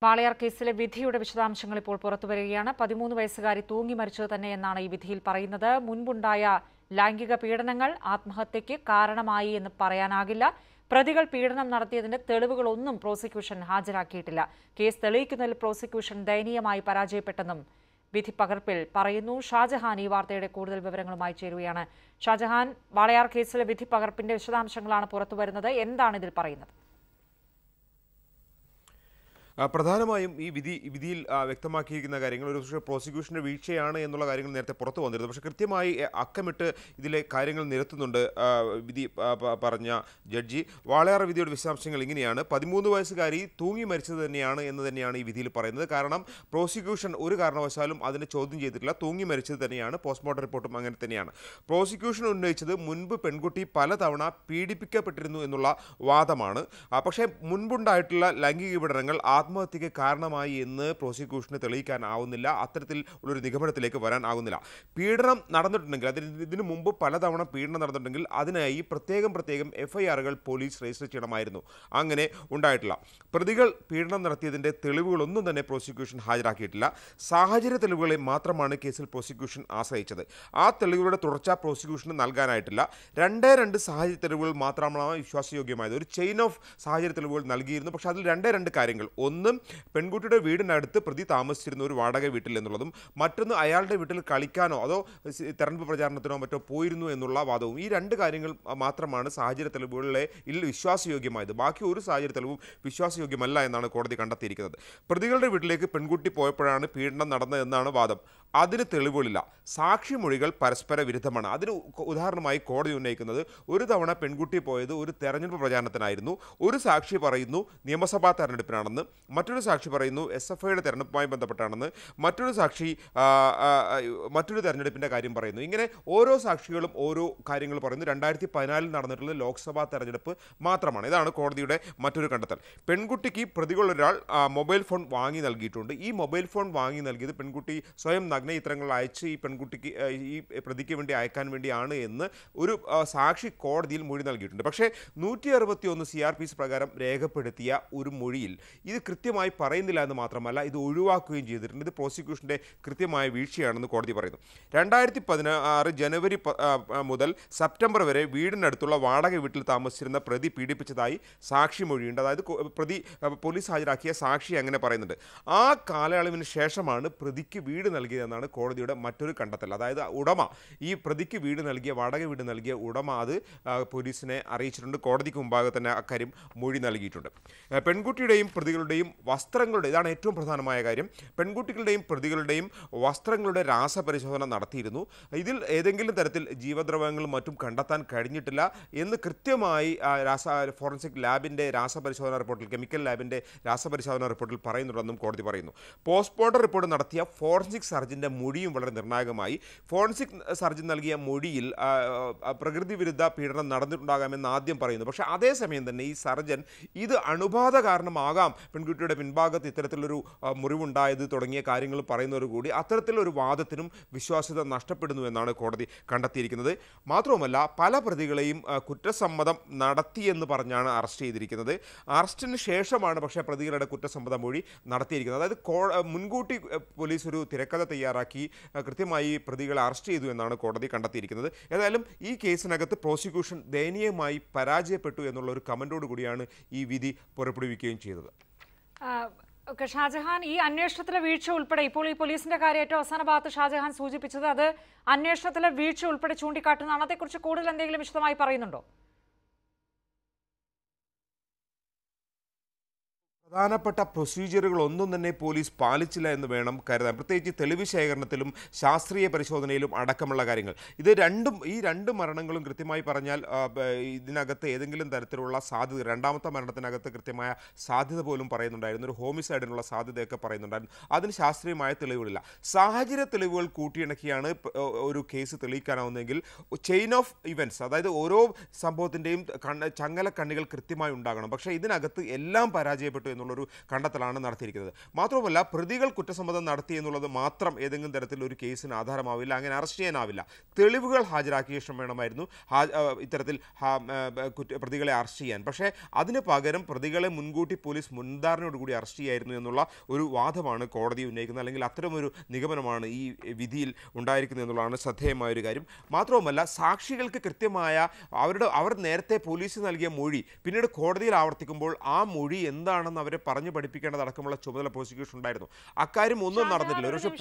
വാളയാർ കേസിലെ വിധിയുടെ വിശദാംശങ്ങൾ ഇപ്പോൾ പുറത്തുവരികയാണ് പതിമൂന്ന് വയസ്സുകാരി തൂങ്ങി മരിച്ചത് തന്നെ എന്നാണ് ഈ വിധിയിൽ പറയുന്നത് മുൻപുണ്ടായ ലൈംഗിക പീഡനങ്ങൾ ആത്മഹത്യയ്ക്ക് കാരണമായി എന്ന് പറയാനാകില്ല പ്രതികൾ പീഡനം നടത്തിയതിന്റെ തെളിവുകളൊന്നും പ്രോസിക്യൂഷൻ ഹാജരാക്കിയിട്ടില്ല കേസ് തെളിയിക്കുന്നതിൽ പ്രോസിക്യൂഷൻ ദയനീയമായി പരാജയപ്പെട്ടെന്നും വിധി പകർപ്പിൽ പറയുന്നു ഷാജഹാൻ ഈ വാർത്തയുടെ കൂടുതൽ വിവരങ്ങളുമായി ചേരുകയാണ് ഷാജഹാൻ വാളയാർ കേസിലെ വിധി പകർപ്പിന്റെ വിശദാംശങ്ങളാണ് പുറത്തുവരുന്നത് എന്താണ് ഇതിൽ പറയുന്നത് ആ, പ്രധാനമായും ഈ വിധി ഈ വിധിയിൽ ആ, വ്യക്തമാക്കിയിരിക്കുന്ന കാര്യങ്ങൾ ഒരു പക്ഷേ പ്രോസിക്യൂഷന്റെ വീഴ്ചയാണ് എന്നുള്ള കാര്യങ്ങൾ നേരത്തെ പുറത്തു വന്നിരുന്നു പക്ഷേ കൃത്യമായി എ, അക്കമിട്ട് ഇതിലെ കാര്യങ്ങൾ നിരത്തുന്നുണ്ട് ആ, വിധി ആ, പ- പറഞ്ഞ ജഡ്ജി വാളയാർ വിധിയുടെ വിശദാംശങ്ങൾ ഇങ്ങനെയാണ് പതിമൂന്ന് വയസ്സുകാരി തൂങ്ങി മരിച്ചത് തന്നെയാണ് എന്ന് തന്നെയാണ് ഈ വിധിയിൽ പറയുന്നത് കാരണം പ്രോസിക്യൂഷൻ ഒരു കാരണവശാലും അതിനെ ചോദ്യം ചെയ്തിട്ടില്ല തൂങ്ങി മരിച്ചത് തന്നെയാണ് പോസ്റ്റ്മോർട്ടം റിപ്പോർട്ടും അങ്ങനെ തന്നെയാണ് പ്രോസിക്യൂഷൻ ഉന്നയിച്ചത് മുൻപ് പെൺകുട്ടി പലതവണ പീഡിപ്പിക്കപ്പെട്ടിരുന്നു എന്നുള്ള വാദമാണ് ആ, പക്ഷേ മുൻപുണ്ടായിട്ടുള്ള ലൈംഗിക പീഡനങ്ങൾ ആത്മഹത്യക്ക് കാരണമായി എന്ന് പ്രോസിക്യൂഷന് തെളിയിക്കാനാവുന്നില്ല അത്തരത്തിൽ ഉള്ളൊരു നിഗമനത്തിലേക്ക് വരാൻ ആകുന്നില്ല പീഡനം നടന്നിട്ടുണ്ടെങ്കിൽ അതിന് ഇതിനു മുമ്പ് പലതവണ പീഡനം നടന്നിട്ടുണ്ടെങ്കിൽ അതിനായി പ്രത്യേകം പ്രത്യേകം എഫ് ഐ ആറുകൾ പോലീസ് രജിസ്റ്റർ ചെയ്യണമായിരുന്നു അങ്ങനെ ഉണ്ടായിട്ടില്ല പ്രതികൾ പീഡനം നടത്തിയതിൻ്റെ തെളിവുകളൊന്നും തന്നെ പ്രോസിക്യൂഷൻ ഹാജരാക്കിയിട്ടില്ല സാഹചര്യ തെളിവുകളെ മാത്രമാണ് കേസിൽ പ്രോസിക്യൂഷൻ ആശ്രയിച്ചത് ആ തെളിവുകളുടെ തുടർച്ച പ്രോസിക്യൂഷന് നൽകാനായിട്ടില്ല രണ്ടേ രണ്ട് സാഹചര്യ തെളിവുകൾ മാത്രമാണ് വിശ്വാസയോഗ്യമായത് ഒരു ചെയിൻ ഓഫ് സാഹചര്യ തെളിവുകൾ നൽകിയിരുന്നു പക്ഷേ അതിൽ രണ്ടേ രണ്ട് കാര്യങ്ങൾ ഒന്ന് പെൺകുട്ടിയുടെ വീടിനടുത്ത് പ്രതി താമസിച്ചിരുന്ന ഒരു വാടക വീട്ടിൽ എന്നുള്ളതും മറ്റൊന്ന് അയാളുടെ വീട്ടിൽ കളിക്കാനോ അതോ സി- തെരഞ്ഞെടുപ്പ് പ്രചാരണത്തിനോ മറ്റോ പോയിരുന്നു എന്നുള്ള വാദവും ഈ രണ്ട് കാര്യങ്ങൾ മാത്രമാണ് സാഹചര്യ തെളിവുകളിലെ ഇൽ വിശ്വാസയോഗ്യമായത് ബാക്കി ഒരു സാഹചര്യ തെളിവും വിശ്വാസയോഗ്യമല്ല എന്നാണ് കോടതി കണ്ടെത്തിയിരിക്കുന്നത് പ്രതികളുടെ വീട്ടിലേക്ക് പെൺകുട്ടി പോയപ്പോഴാണ് പീഡനം നടന്നതെന്നാണ് വാദം അതിന് തെളിവുകളില്ല സാക്ഷിമൊഴികൾ പരസ്പര വിരുദ്ധമാണ് അതിന് ഉ- ഉദാഹരണമായി കോടതി ഉന്നയിക്കുന്നത് ഒരു തവണ പെൺകുട്ടി പോയത് ഒരു തെരഞ്ഞെടുപ്പ് പ്രചാരണത്തിനായിരുന്നു ഒരു സാക്ഷി പറയുന്നു നിയമസഭാ തെരഞ്ഞെടുപ്പിനാണെന്ന് മറ്റൊരു സാക്ഷി പറയുന്നു എസ് എഫ് ഐയുടെ തെരഞ്ഞെടുപ്പുമായി ബന്ധപ്പെട്ടാണെന്ന് മറ്റൊരു സാക്ഷി ആ, ആ, ആ, മറ്റൊരു തെരഞ്ഞെടുപ്പിൻ്റെ കാര്യം പറയുന്നു ഇങ്ങനെ ഓരോ സാക്ഷികളും ഓരോ കാര്യങ്ങൾ പറയുന്നു രണ്ടായിരത്തി പതിനാലിൽ നടന്നിട്ടുള്ള ലോക്സഭാ തെരഞ്ഞെടുപ്പ് മാത്രമാണ് ഇതാണ് കോടതിയുടെ മറ്റൊരു കണ്ടെത്തൽ പെൺകുട്ടിക്ക് പ്രതികളൊരാൾ ആ, മൊബൈൽ ഫോൺ വാങ്ങി നൽകിയിട്ടുണ്ട് ഈ മൊബൈൽ ഫോൺ വാങ്ങി നൽകിയത് പെൺകുട്ടി സ്വയം നഗ്ന ചിത്രങ്ങൾ അയച്ച് ഈ പെൺകുട്ടിക്ക് ആ, ഈ പ്രതിക്ക് വേണ്ടി അയക്കാൻ വേണ്ടിയാണ് എന്ന് ഒരു ആ, സാക്ഷി കോടതിയിൽ മൊഴി നൽകിയിട്ടുണ്ട് പക്ഷേ നൂറ്റി അറുപത്തി ഒന്ന് സി ആർ പി എസ് പ്രകാരം രേഖപ്പെടുത്തിയ ഒരു മൊഴിയിൽ ഇത് കൃത്യമായി പറയുന്നില്ല എന്ന് മാത്രമല്ല ഇത് ഒഴിവാക്കുകയും ചെയ്തിട്ടുണ്ട് ഇത് പ്രോസിക്യൂഷൻ്റെ കൃത്യമായ വീഴ്ചയാണെന്ന് കോടതി പറയുന്നു രണ്ടായിരത്തി പതിനാറ് ജനുവരി പ- ആ, ആ, മുതൽ സെപ്റ്റംബർ വരെ വീടിനടുത്തുള്ള വാടക വീട്ടിൽ താമസിച്ചിരുന്ന പ്രതി പീഡിപ്പിച്ചതായി സാക്ഷി മൊഴിയുണ്ട് അതായത് കൊ- പ്രതി ആ, പോലീസ് ഹാജരാക്കിയ സാക്ഷി അങ്ങനെ പറയുന്നുണ്ട് ആ കാലയളവിന് ശേഷമാണ് പ്രതിക്ക് വീട് നൽകിയതെന്നാണ് കോടതിയുടെ മറ്റൊരു കണ്ടെത്തൽ അതായത് ഉടമ ഈ പ്രതിക്ക് വീട് നൽകിയ വാടക വീട് നൽകിയ ഉടമ അത് ആ, പോലീസിനെ അറിയിച്ചിട്ടുണ്ട് കോടതിക്ക് മുമ്പാകെ തന്നെ അക്കാര്യം മൊഴി നൽകിയിട്ടുണ്ട് ആ, പെൺകുട്ടിയുടെയും പ്രതികളുടെയും വസ്ത്രങ്ങളുടെ ഇതാണ് ഏറ്റവും പ്രധാനമായ കാര്യം പെൺകുട്ടികളുടെയും പ്രതികളുടെയും വസ്ത്രങ്ങളുടെ രാസപരിശോധന നടത്തിയിരുന്നു ഇതിൽ ഏതെങ്കിലും തരത്തിൽ ജീവദ്രവങ്ങളും മറ്റും കണ്ടെത്താൻ കഴിഞ്ഞിട്ടില്ല എന്ന് കൃത്യമായി ആ, രാസ ഫോറൻസിക് ലാബിൻ്റെ രാസപരിശോധന റിപ്പോർട്ടിൽ കെമിക്കൽ ലാബിൻ്റെ രാസപരിശോധന റിപ്പോർട്ടിൽ പറയുന്നുണ്ടെന്നും കോടതി പറയുന്നു പോസ്റ്റ്മോർട്ടം റിപ്പോർട്ട് നടത്തിയ ഫോറൻസിക് സർജൻ്റെ മൊഴിയും വളരെ നിർണായകമായി ഫോറൻസിക് സർജൻ നൽകിയ മൊഴിയിൽ ആ, ആ, പ്രകൃതി വിരുദ്ധ പീഡനം നടന്നിട്ടുണ്ടാകാമെന്ന് ആദ്യം പറയുന്നു പക്ഷേ അതേസമയം തന്നെ ഈ സർജൻ ഇത് അണുബാധ കാരണമാകാം പെൺകുട്ടിയുടെ പിൻഭാഗത്ത് ഇത്തരത്തിലൊരു ആ, മുറിവുണ്ടായത് തുടങ്ങിയ കാര്യങ്ങൾ പറയുന്നതോടുകൂടി അത്തരത്തിലൊരു വാദത്തിനും വിശ്വാസ്യത നഷ്ടപ്പെടുന്നു എന്നാണ് കോടതി കണ്ടെത്തിയിരിക്കുന്നത് മാത്രവുമല്ല പല പ്രതികളെയും ആ, കുറ്റസമ്മതം നടത്തിയെന്ന് പറഞ്ഞാണ് അറസ്റ്റ് ചെയ്തിരിക്കുന്നത് അറസ്റ്റിന് ശേഷമാണ് പക്ഷേ പ്രതികളുടെ കുറ്റസമ്മത മൊഴി നടത്തിയിരിക്കുന്നത് അതായത് കോ ആ, മുൻകൂട്ടി ആ, പോലീസ് ഒരു തിരക്കഥ തയ്യാറാക്കി ആ, കൃത്യമായി പ്രതികളെ അറസ്റ്റ് ചെയ്തു എന്നാണ് കോടതി കണ്ടെത്തിയിരിക്കുന്നത് ഏതായാലും ഈ കേസിനകത്ത് പ്രോസിക്യൂഷൻ ദയനീയമായി പരാജയപ്പെട്ടു എന്നുള്ള ഒരു കമൻറ്റോട് കൂടിയാണ് ഈ വിധി പുറപ്പെടുവിക്കുകയും ചെയ്തത് ആ, ഒക്കെ ഷാജഹാൻ ഈ അന്വേഷണത്തിലെ വീഴ്ച ഉൾപ്പെടെ ഇപ്പോൾ ഈ പോലീസിന്റെ കാര്യം ഏറ്റവും അവസാന ഭാഗത്ത് ഷാജഹാൻ സൂചിപ്പിച്ചത് അത് അന്വേഷണത്തിലെ വീഴ്ച ഉൾപ്പെടെ ചൂണ്ടിക്കാട്ടുന്നതാണ് അതേക്കുറിച്ച് കൂടുതൽ എന്തെങ്കിലും വിശദമായി പറയുന്നുണ്ടോ പ്രധാനപ്പെട്ട പ്രൊസീജിയറുകൾ ഒന്നും തന്നെ പോലീസ് പാലിച്ചില്ല എന്ന് വേണം കരുതാൻ പ്രത്യേകിച്ച് തെളിവ് ശേഖരണത്തിലും ശാസ്ത്രീയ പരിശോധനയിലും അടക്കമുള്ള കാര്യങ്ങൾ ഇത് രണ്ടും ഈ രണ്ട് മരണങ്ങളും കൃത്യമായി പറഞ്ഞാൽ ആ, ബ- ഇതിനകത്ത് ഏതെങ്കിലും തരത്തിലുള്ള സാധ്യത രണ്ടാമത്തെ മരണത്തിനകത്ത് കൃത്യമായ സാധ്യത പോലും പറയുന്നുണ്ടായിരുന്നു ഒരു ഹോമിസൈഡിനുള്ള സാധ്യതയൊക്കെ പറയുന്നുണ്ടായിരുന്നു അതിന് ശാസ്ത്രീയമായ തെളിവുകളില്ല സാഹചര്യ തെളിവുകൾ കൂട്ടിയിണക്കിയാണ് പ- ഒരു കേസ് തെളിയിക്കാനാവുന്നതെങ്കിൽ ചെയിൻ ഓഫ് ഇവൻറ്റ്സ് അതായത് ഓരോ സംഭവത്തിൻ്റെയും കണ്ണ് ചങ്ങല കണ്ണികൾ കൃത്യമായി ഉണ്ടാകണം പക്ഷേ ഇതിനകത്ത് എല്ലാം പരാജയപ്പെട്ടു എന്നുള്ള എന്നുള്ളൊരു കണ്ടെത്തലാണ് നടത്തിയിരിക്കുന്നത് മാത്രവുമല്ല പ്രതികൾ കുറ്റസമ്മതം നടത്തി എന്നുള്ളത് മാത്രം ഏതെങ്കിലും തരത്തിൽ ഒരു കേസിന് ആധാരമാവില്ല അങ്ങനെ അറസ്റ്റ് ചെയ്യാനാവില്ല തെളിവുകൾ ഹാജരാക്കിയ ശേഷം വേണമായിരുന്നു ഹാ- ആ, ഇത്തരത്തിൽ ഹാ- ആ, ബ- കുറ്റ- പ്രതികളെ അറസ്റ്റ് ചെയ്യാൻ പക്ഷേ അതിന് പകരം പ്രതികളെ മുൻകൂട്ടി പോലീസ് മുൻധാരണയോടുകൂടി അറസ്റ്റ് ചെയ്യായിരുന്നു എന്നുള്ള ഒരു വാദമാണ് കോടതി ഉന്നയിക്കുന്നത് അല്ലെങ്കിൽ അത്തരമൊരു നിഗമനമാണ് ഈ വിധിയിൽ ഉണ്ടായിരിക്കുന്നത് എന്നുള്ളതാണ് ശ്രദ്ധേയമായ ഒരു കാര്യം മാത്രവുമല്ല സാക്ഷികൾക്ക് കൃത്യമായ അവരുടെ അവർ നേരത്തെ പോലീസ് നൽകിയ മൊഴി പിന്നീട് കോടതിയിൽ ആവർത്തിക്കുമ്പോൾ ആ മൊഴി എന്താണെന്ന് അവരെ പറഞ്ഞു പഠിപ്പിക്കേണ്ടതടക്കമുള്ള ചുമതല പ്രോസിക്യൂഷൻ ഉണ്ടായിരുന്നു അക്കാര്യം ഒന്നും ഷാജഹാൻ, നടന്നിട്ടില്ല ഒരു ഒരുപക്ഷെ നിമിഷം.